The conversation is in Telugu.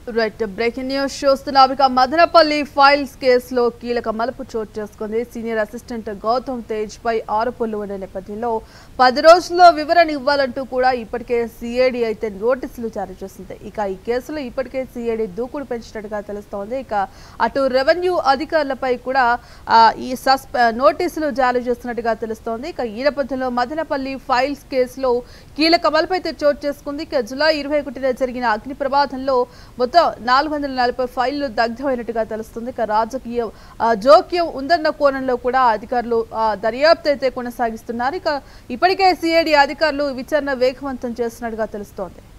రైట్ బ్రేకింగ్ న్యూస్ చూస్తున్నాం ఇక మదనపల్లి ఫైల్స్ కేసులో కీలక మలుపు చోటు చేసుకుంది సీనియర్ అసిస్టెంట్ గౌతమ్ తేజ్ పై ఆరోపణలు ఉన్న నేపథ్యంలో పది రోజుల్లో వివరణ ఇవ్వాలంటూ కూడా ఇప్పటికే సిఐడి అయితే నోటీసులు జారీ చేసింది ఇక ఈ కేసులో ఇప్పటికే సిఐడి దూకుడు పెంచినట్టుగా తెలుస్తోంది ఇక అటు రెవెన్యూ అధికారులపై కూడా ఆ, ఈ సస్ప నోటీసులు జారీ చేస్తున్నట్టుగా తెలుస్తోంది ఇక ఈ నేపథ్యంలో మదనపల్లి ఫైల్స్ కేసులో కీలక మలుపు అయితే చోటు చేసుకుంది ఇక జులై ఇరవై ఒకటిన జరిగిన అగ్ని ప్రమాదంలో మొత్తం నాలుగు వందల నలభై ఫైళ్లు దగ్ధమైనట్టుగా తెలుస్తుంది ఇక రాజకీయ ఆ, జోక్యం ఉందన్న కోణంలో కూడా అధికారులు ఆ, దర్యాప్తు అయితే కొనసాగిస్తున్నారు ఇక ఇప్పటికే సిఐడి అధికారులు విచారణ వేగవంతం చేస్తున్నట్టుగా తెలుస్తోంది